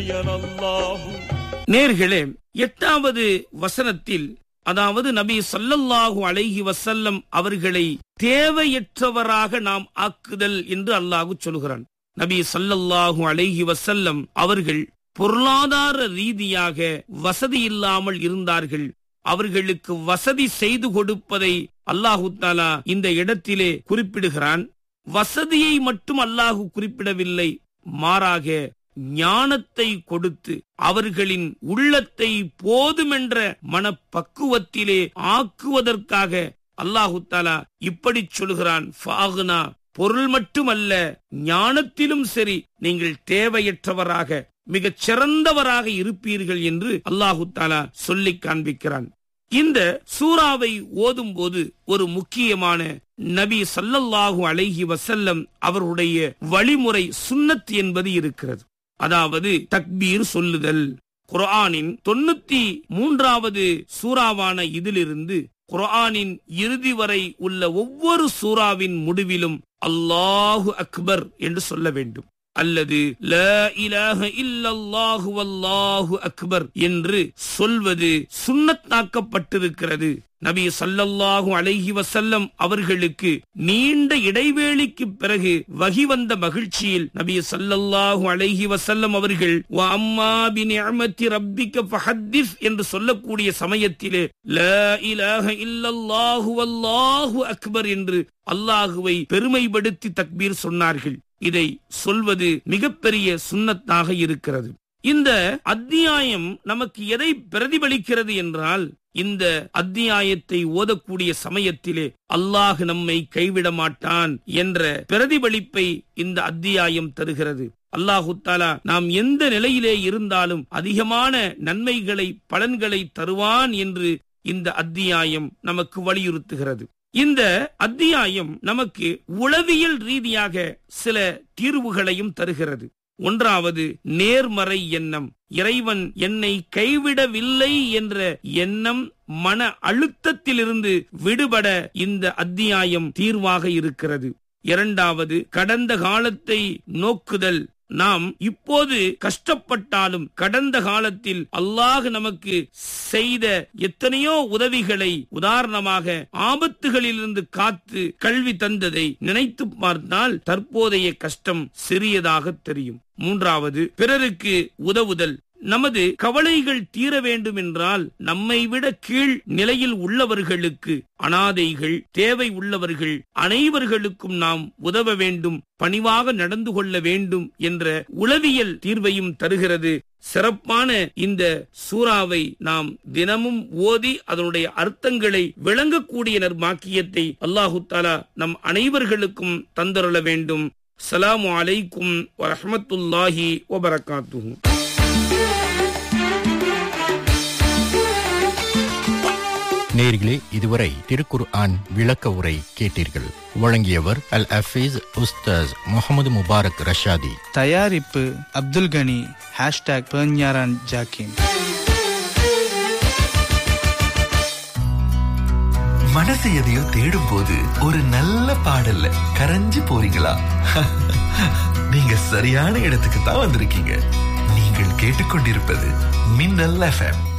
நேர்களே எட்டாவது வசனத்தில் அதாவது நபி ஸல்லல்லாஹு அலைஹி வஸல்லம் அவர்களை தேவையற்றவராக நாம் ஆக்குதல் என்று அல்லாஹ் சொல்கிறான் நபி ஸல்லல்லாஹு அலைஹி வஸல்லம் அவர்கள் பொருளாதார ரீதியாக வசதி இல்லாமல் இருந்தார்கள் அவர்களுக்கு வசதி செய்து கொடுப்பதை அல்லாஹு தாலா இந்த இடத்திலே குறிப்பிடுகிறான் வசதியை மட்டும் அல்லாஹு குறிப்பிடவில்லை மாறாக ஞானத்தை கொடுத்து அவர்களின் உள்ளத்தை போதுமென்ற மனப்பக்குவத்திலே ஆக்குவதற்காக அல்லாஹு தாலா இப்படி சொல்கிறான் ஃபாகுனா பொருள் மட்டுமல்ல ஞானத்திலும் சரி நீங்கள் தேவையற்றவராக மிகச் சிறந்தவராக இருப்பீர்கள் என்று அல்லாஹு தாலா சொல்லி காண்பிக்கிறான் இந்த சூறாவை ஓதும் போது ஒரு முக்கியமான நபி சல்லல்லாஹு அலைஹி வசல்லம் அவருடைய வழிமுறை சுன்னத் என்பது இருக்கிறது அதாவது தக்பீர் சொல்லுதல் குர்ஆனின் தொண்ணூத்தி மூன்றாவது சூறாவான இதிலிருந்து குர்ஆனின் இறுதி வரை உள்ள ஒவ்வொரு சூறாவின் முடிவிலும் அல்லாஹு அக்பர் என்று சொல்ல வேண்டும் அல்லது ல இலாஹ இல்லல்லாஹு வல்லாஹு அக்பர் என்று சொல்வது சுன்னத்தாக்கப்பட்டிருக்கிறது நபி சல்லல்லாஹு அலைஹி வசல்லம் அவர்களுக்கு நீண்ட இடைவேளைக்கு பிறகு வகி வந்த மகிழ்ச்சியில் நபி சல்லல்லாஹு அலைஹி வசல்லம் அவர்கள் "வ அம்மா பி நிஅமத்தி ரப்பிக்க ஃபஹத்திஸ் என்று சொல்லக்கூடிய சமயத்திலே ல இலாஹ இல்லல்லாஹு வல்லாஹு அக்பர் என்று அல்லாஹுவை பெருமைப்படுத்தி தக்பீர் சொன்னார்கள் இதை சொல்வது மிகப்பெரிய சுன்னத்தாக இருக்கிறது இந்த அத்தியாயம் நமக்கு எதை பிரதிபலிக்கிறது என்றால் இந்த அத்தியாயத்தை ஓதக்கூடிய சமயத்திலே அல்லாஹ் நம்மை கைவிட மாட்டான் என்ற பிரதிபலிப்பை இந்த அத்தியாயம் தருகிறது அல்லாஹு தாலா நாம் எந்த நிலையிலே இருந்தாலும் அதிகமான நன்மைகளை பலன்களை தருவான் என்று இந்த அத்தியாயம் நமக்கு வலியுறுத்துகிறது இந்த அத்தியாயம் நமக்கு உளவியல் ரீதியாக சில தீர்வுகளையும் தருகிறது ஒன்றாவது நேர்மறை எண்ணம் இறைவன் என்னை கைவிடவில்லை என்ற எண்ணம் மன அழுத்தத்திலிருந்து விடுபட இந்த அத்தியாயம் தீர்வாக இருக்கிறது இரண்டாவது கடந்த காலத்தை நோக்குதல் நாம் இப்போது கஷ்டப்பட்டாலும் கடந்த காலத்தில் அல்லாஹ் நமக்கு செய்த எத்தனையோ உதவிகளை உதாரணமாக ஆபத்துகளிலிருந்து காத்து கல்வி தந்ததை நினைத்து பார்த்தால் தற்போதைய கஷ்டம் சிறியதாக தெரியும் மூன்றாவது பிறருக்கு உதவுதல் நமது கவலைகள் தீர வேண்டும் என்றால் நம்மை விட கீழ் நிலையில் உள்ளவர்களுக்கு அனாதைகள் தேவை உள்ளவர்கள் அனைவர்களுக்கும் நாம் உதவ வேண்டும் பணிவாக நடந்து கொள்ள வேண்டும் என்ற உளவியல் தீர்வையும் தருகிறது சிறப்பான இந்த சூறாவை நாம் தினமும் ஓதி அதனுடைய அர்த்தங்களை விளங்கக்கூடிய நற்பாக்கியத்தை அல்லாஹு தாலா நம் அனைவர்களுக்கும் தந்தருள வேண்டும் சலாமு அலைக்கும் வரஹமத்துல்லாஹி வபரகாத்துஹு நேர்களே இதுவரை திருக்குர் ஆன் விளக்க உரை கேட்டீர்கள் வழங்கியவர் அல் அஃபீஸ் உஸ்தாஸ் முகமது முபாரக் ரஷாதி தயாரிப்பு அப்துல் கனி ஹேஷ்டாக் பெர்ஞாரான் ஜாக்கிம் மனசு எதையோ தேடும் போது ஒரு நல்ல பாடல்ல கரைஞ்சு போறீங்களா நீங்க சரியான இடத்துக்கு தான் வந்திருக்கீங்க நீங்கள் கேட்டுக்கொண்டிருப்பது மின்னல் எஃப்எம்